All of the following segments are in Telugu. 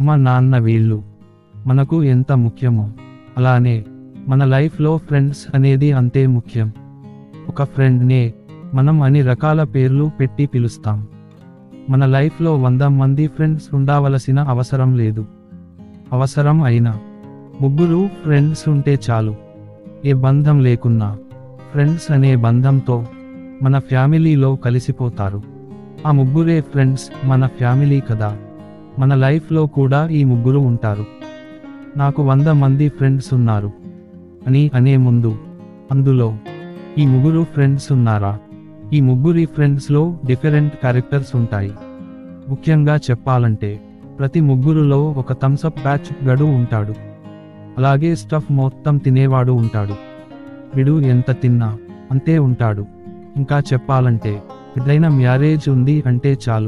అమ్మ నాన్న వీళ్ళు మనకు ఎంత ముఖ్యమో అలానే మన లైఫ్లో ఫ్రెండ్స్ అనేది అంతే ముఖ్యం ఒక ఫ్రెండ్నే మనం అన్ని రకాల పేర్లు పెట్టి పిలుస్తాం మన లైఫ్లో వంద మంది ఫ్రెండ్స్ ఉండవలసిన అవసరం లేదు అవసరం అయినా ముగ్గురు ఫ్రెండ్స్ ఉంటే చాలు ఏ బంధం లేకున్నా ఫ్రెండ్స్ అనే బంధంతో మన ఫ్యామిలీలో కలిసిపోతారు ఆ ముగ్గురే ఫ్రెండ్స్ మన ఫ్యామిలీ కదా మన లైఫ్లో కూడా ఈ ముగ్గురు ఉంటారు నాకు వంద మంది ఫ్రెండ్స్ ఉన్నారు అని అనే ముందు అందులో ఈ ముగ్గురు ఫ్రెండ్స్ ఉన్నారా ఈ ముగ్గురి ఫ్రెండ్స్లో డిఫరెంట్ క్యారెక్టర్స్ ఉంటాయి ముఖ్యంగా చెప్పాలంటే ప్రతి ముగ్గురులో ఒక థమ్సప్ బ్యాచ్ గడు ఉంటాడు అలాగే స్టఫ్ మొత్తం తినేవాడు ఉంటాడు విడు ఎంత తిన్నా అంతే ఉంటాడు ఇంకా చెప్పాలంటే ఏదైనా మ్యారేజ్ ఉంది అంటే చాలు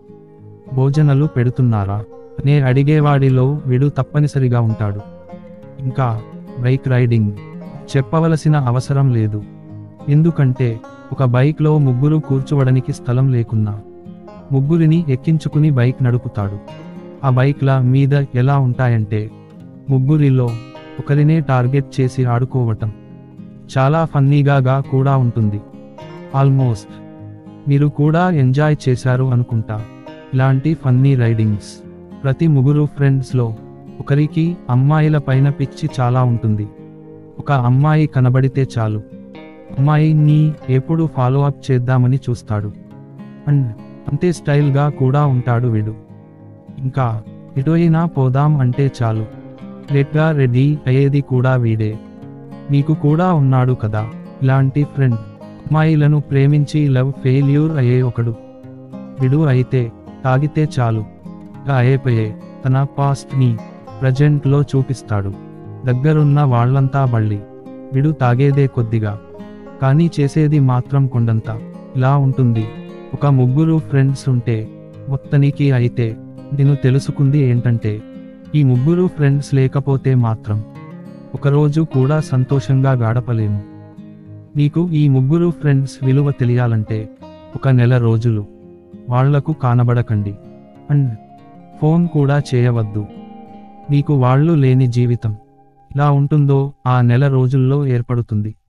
భోజనాలు పెడుతున్నారా అనే అడిగేవాడిలో వీడు తప్పనిసరిగా ఉంటాడు ఇంకా బైక్ రైడింగ్ చెప్పవలసిన అవసరం లేదు ఎందుకంటే ఒక బైక్లో ముగ్గురు కూర్చోవడానికి స్థలం లేకున్నా ముగ్గురిని ఎక్కించుకుని బైక్ నడుపుతాడు ఆ బైక్ల మీద ఎలా ఉంటాయంటే ముగ్గురిలో ఒకరినే టార్గెట్ చేసి ఆడుకోవటం చాలా ఫన్నీగా కూడా ఉంటుంది ఆల్మోస్ట్ మీరు కూడా ఎంజాయ్ చేశారు అనుకుంటా ఇలాంటి ఫన్నీ రైడింగ్స్ ప్రతి ముగ్గురు ఫ్రెండ్స్లో ఒకరికి అమ్మాయిల పైన పిచ్చి చాలా ఉంటుంది ఒక అమ్మాయి కనబడితే చాలు అమ్మాయిని ఎప్పుడు ఫాలో అప్ చేద్దామని చూస్తాడు అండ్ అంతే స్టైల్గా కూడా ఉంటాడు వీడు ఇంకా ఎటువైనా పోదాం అంటే చాలు లేట్గా రెడీ అయ్యేది కూడా వీడే నీకు కూడా ఉన్నాడు కదా ఇలాంటి ఫ్రెండ్ అమ్మాయిలను ప్రేమించి లవ్ ఫెయిల్యూర్ అయ్యే ఒకడు విడు అయితే తాగితే చాలు ఇక అయిపోయే తన పాస్ట్ని ప్రజెంట్లో చూపిస్తాడు దగ్గరున్న వాళ్ళంతా బళ్ళి విడు తాగేదే కొద్దిగా కానీ చేసేది మాత్రం కొండంత ఇలా ఉంటుంది ఒక ముగ్గురు ఫ్రెండ్స్ ఉంటే మొత్తనికి అయితే నేను తెలుసుకుంది ఏంటంటే ఈ ముగ్గురు ఫ్రెండ్స్ లేకపోతే మాత్రం ఒకరోజు కూడా సంతోషంగా గడపలేము మీకు ఈ ముగ్గురు ఫ్రెండ్స్ విలువ తెలియాలంటే ఒక నెల రోజులు వాళ్లకు కానబడకండి అండ్ ఫోన్ కూడా చేయవద్దు మీకు వాళ్ళు లేని జీవితం ఇలా ఉంటుందో ఆ నెల రోజుల్లో ఏర్పడుతుంది